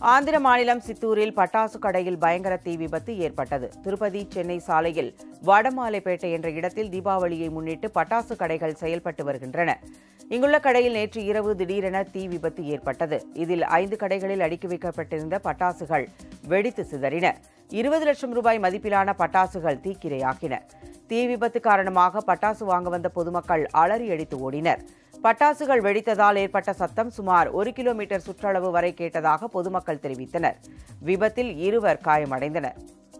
ஆந்திர மாநிலம் சித்தூரில் பட்டாசு கடையில் பயங்கர தீ விபத்து ஏற்பட்டது திருப்பதி சென்னை சாலையில் வடமாலைப்பேட்டை என்ற இடத்தில் தீபாவளியை முன்னிட்டு பட்டாசு கடைகள் செயல்பட்டு வருகின்றன இங்குள்ள கடையில் நேற்று இரவு திடீரென தீ விபத்து ஏற்பட்டது இதில் ஐந்து கடைகளில் அடுக்கி வைக்கப்பட்டிருந்த பட்டாசுகள் வெடித்து சிதறின இருபது லட்சம் ரூபாய் மதிப்பிலான பட்டாசுகள் தீக்கிரையாகின தீ விபத்து காரணமாக பட்டாசு வாங்க வந்த பொதுமக்கள் அலறி அடித்து ஓடினர் பட்டாசுகள் வெடித்ததால் ஏற்பட்ட சத்தம் சுமார் ஒரு கிலோமீட்டர் சுற்றளவு வரை கேட்டதாக பொதுமக்கள் தெரிவித்தனர் விபத்தில் இருவர் காயமடைந்தனர்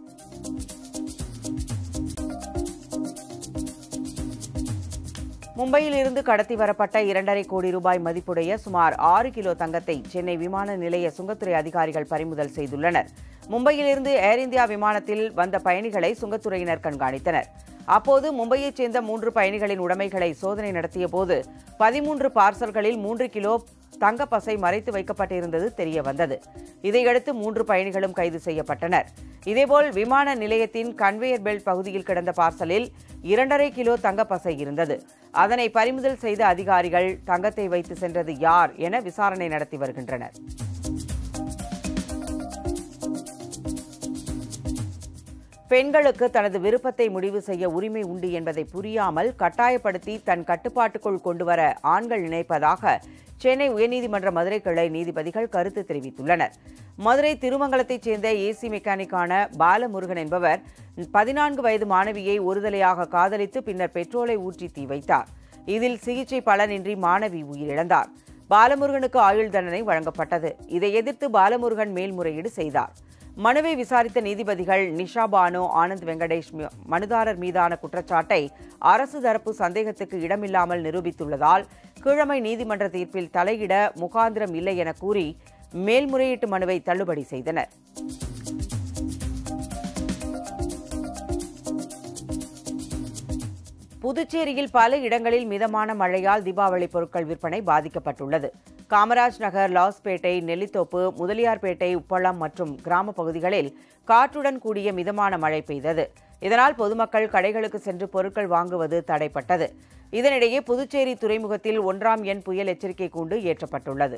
மும்பையில் இருந்து கடத்தி வரப்பட்ட இரண்டரை கோடி ரூபாய் மதிப்புடைய சுமார் ஆறு கிலோ தங்கத்தை சென்னை விமான நிலைய சுங்கத்துறை அதிகாரிகள் பறிமுதல் செய்துள்ளனர் மும்பையிலிருந்து ஏர் இந்தியா விமானத்தில் வந்த பயணிகளை சுங்கத்துறையினர் கண்காணித்தனர் அப்போது மும்பையைச் சேர்ந்த மூன்று பயணிகளின் உடைமைகளை சோதனை நடத்திய போது பதிமூன்று பார்சல்களில் மூன்று கிலோ தங்கப்பசை மறைத்து வைக்கப்பட்டிருந்தது தெரிய வந்தது இதையடுத்து மூன்று பயணிகளும் கைது செய்யப்பட்டனர் இதேபோல் விமான நிலையத்தின் கன்வேயர் பெல்ட் பகுதியில் கிடந்த பார்சலில் இரண்டரை கிலோ தங்கப்பசை இருந்தது அதனை பறிமுதல் செய்த அதிகாரிகள் தங்கத்தை வைத்து சென்றது யார் என விசாரணை நடத்தி வருகின்றனர் பெண்களுக்கு தனது விருப்பத்தை முடிவு செய்ய உரிமை உண்டு என்பதை புரியாமல் கட்டாயப்படுத்தி தன் கட்டுப்பாட்டுக்குள் கொண்டுவர ஆண்கள் நினைப்பதாக சென்னை உயர்நீதிமன்ற மதுரை கிளை நீதிபதிகள் கருத்து தெரிவித்துள்ளனர் மதுரை திருமங்கலத்தைச் சேர்ந்த ஏசி மெக்கானிக்கான பாலமுருகன் என்பவர் பதினான்கு வயது மாணவியை ஒருதலையாக காதலித்து பின்னர் பெட்ரோலை ஊற்றி தீ வைத்தார் இதில் சிகிச்சை பலனின்றி மாணவி உயிரிழந்தார் பாலமுருகனுக்கு ஆயுள் தண்டனை வழங்கப்பட்டது இதை எதிர்த்து பாலமுருகன் மேல்முறையீடு செய்தார் மனுவை விசாரித்த நீதிபதிகள் நிஷா பானு ஆனந்த் வெங்கடேஷ் மி- மனுதாரர் மீதான குற்றச்சாட்டை அரசு தரப்பு சந்தேகத்துக்கு இடமில்லாமல் நிரூபித்துள்ளதால் கீழமை நீதிமன்ற தீர்ப்பில் தலையிட முகாந்திரம் இல்லை என கூறி மேல்முறையீட்டு மனுவை தள்ளுபடி செய்தனர் புதுச்சேரியில் பல இடங்களில் மிதமான மழையால் தீபாவளி பொருட்கள் விற்பனை பாதிக்கப்பட்டுள்ளது காமராஜ் நகர் லாஸ்பேட்டை நெல்லித்தோப்பு முதலியார்பேட்டை உப்பளம் மற்றும் கிராம பகுதிகளில் காற்றுடன் கூடிய மிதமான மழை பெய்தது இதனால் பொதுமக்கள் கடைகளுக்கு சென்று பொருட்கள் வாங்குவது தடைப்பட்டது இதனிடையே புதுச்சேரி துறைமுகத்தில் ஒன்றாம் எண் புயல் எச்சரிக்கை கூண்டு ஏற்றப்பட்டுள்ளது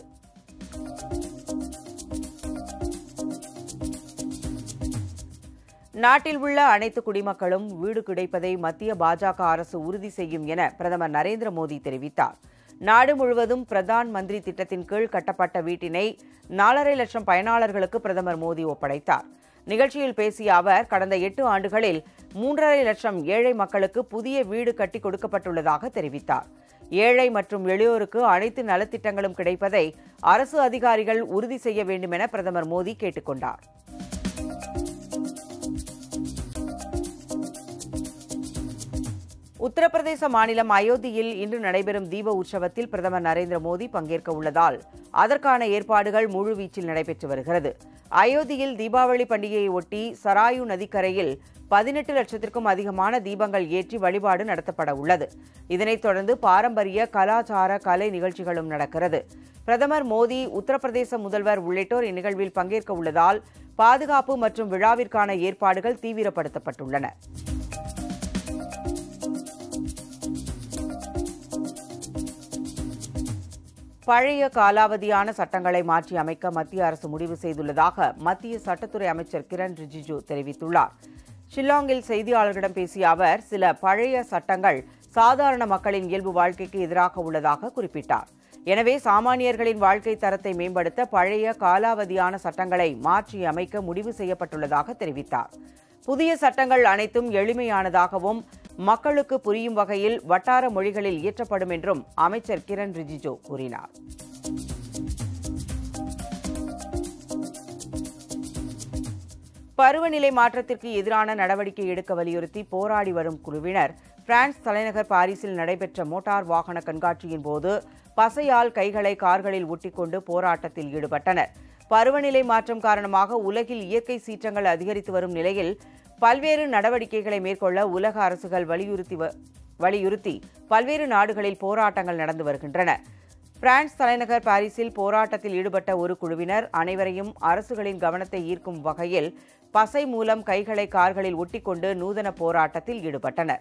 நாட்டில் உள்ள அனைத்து குடிமக்களும் வீடு கிடைப்பதை மத்திய பாஜக அரசு உறுதி செய்யும் என பிரதமர் நரேந்திர மோடி தெரிவித்தார் நாடு முழுவதும் பிரதான் மந்திரி திட்டத்தின் கீழ் கட்டப்பட்ட வீட்டினை நாலரை லட்சம் பயனாளர்களுக்கு பிரதமர் மோடி ஒப்படைத்தார் நிகழ்ச்சியில் பேசிய அவர் கடந்த எட்டு ஆண்டுகளில் மூன்றரை லட்சம் ஏழை மக்களுக்கு புதிய வீடு கட்டி கொடுக்கப்பட்டுள்ளதாக தெரிவித்தார் ஏழை மற்றும் எளியோருக்கு அனைத்து நலத்திட்டங்களும் கிடைப்பதை அரசு அதிகாரிகள் உறுதி செய்ய வேண்டும் என பிரதமர் மோடி கேட்டுக்கொண்டார் உத்தரப்பிரதேச மாநிலம் அயோத்தியில் இன்று நடைபெறும் தீப உற்சவத்தில் பிரதமர் நரேந்திர மோடி பங்கேற்க உள்ளதால் அதற்கான ஏற்பாடுகள் முழுவீச்சில் நடைபெற்று வருகிறது அயோத்தியில் தீபாவளி பண்டிகையை ஒட்டி சராயு நதிக்கரையில் பதினெட்டு லட்சத்திற்கும் அதிகமான தீபங்கள் ஏற்றி வழிபாடு நடத்தப்பட உள்ளது இதனைத் தொடர்ந்து பாரம்பரிய கலாச்சார கலை நிகழ்ச்சிகளும் நடக்கிறது பிரதமர் மோடி உத்தரப்பிரதேச முதல்வர் உள்ளிட்டோர் இந்நிகழ்வில் பங்கேற்க உள்ளதால் பாதுகாப்பு மற்றும் விழாவிற்கான ஏற்பாடுகள் தீவிரப்படுத்தப்பட்டுள்ளன பழைய காலாவதியான சட்டங்களை மாற்றி அமைக்க மத்திய அரசு முடிவு செய்துள்ளதாக மத்திய சட்டத்துறை அமைச்சர் கிரண் ரிஜிஜு தெரிவித்துள்ளார் ஷில்லாங்கில் செய்தியாளர்களிடம் பேசிய அவர் சில பழைய சட்டங்கள் சாதாரண மக்களின் இயல்பு வாழ்க்கைக்கு எதிராக உள்ளதாக குறிப்பிட்டார் எனவே சாமானியர்களின் வாழ்க்கை தரத்தை மேம்படுத்த பழைய காலாவதியான சட்டங்களை மாற்றி அமைக்க முடிவு செய்யப்பட்டுள்ளதாக தெரிவித்தார் புதிய சட்டங்கள் அனைத்தும் எளிமையானதாகவும் மக்களுக்கு புரியும் வகையில் வட்டார மொழிகளில் இயற்றப்படும் என்றும் அமைச்சர் கிரண் ரிஜிஜு கூறினார் பருவநிலை மாற்றத்திற்கு எதிரான நடவடிக்கை எடுக்க வலியுறுத்தி போராடி வரும் குழுவினர் பிரான்ஸ் தலைநகர் பாரிஸில் நடைபெற்ற மோட்டார் வாகன கண்காட்சியின் போது பசையால் கைகளை கார்களில் ஒட்டிக்கொண்டு போராட்டத்தில் ஈடுபட்டனர் பருவநிலை மாற்றம் காரணமாக உலகில் இயற்கை சீற்றங்கள் அதிகரித்து வரும் நிலையில் பல்வேறு நடவடிக்கைகளை மேற்கொள்ள உலக அரசுகள் வலியுறுத்தி வ- வலியுறுத்தி பல்வேறு நாடுகளில் போராட்டங்கள் நடந்து வருகின்றன பிரான்ஸ் தலைநகர் பாரிஸில் போராட்டத்தில் ஈடுபட்ட ஒரு குழுவினர் அனைவரையும் அரசுகளின் கவனத்தை ஈர்க்கும் வகையில் பசை மூலம் கைகளை கார்களில் ஒட்டிக்கொண்டு நூதன போராட்டத்தில் ஈடுபட்டனர்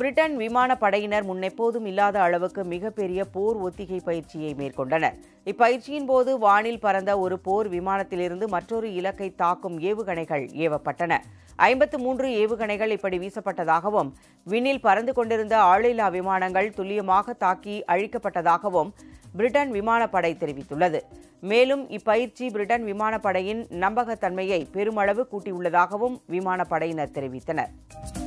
பிரிட்டன் விமானப்படையினர் முன்னெப்போதும் இல்லாத அளவுக்கு மிகப்பெரிய போர் ஒத்திகை பயிற்சியை மேற்கொண்டனர் இப்பயிற்சியின் போது வானில் பறந்த ஒரு போர் விமானத்திலிருந்து மற்றொரு இலக்கை தாக்கும் ஏவுகணைகள் ஏவப்பட்டன ஐம்பத்து மூன்று ஏவுகணைகள் இப்படி வீசப்பட்டதாகவும் விண்ணில் பறந்து கொண்டிருந்த ஆளில்லா விமானங்கள் துல்லியமாக தாக்கி அழிக்கப்பட்டதாகவும் பிரிட்டன் விமானப்படை தெரிவித்துள்ளது மேலும் இப்பயிற்சி பிரிட்டன் விமானப்படையின் நம்பகத்தன்மையை பெருமளவு கூட்டியுள்ளதாகவும் விமானப்படையினர் தெரிவித்தனர்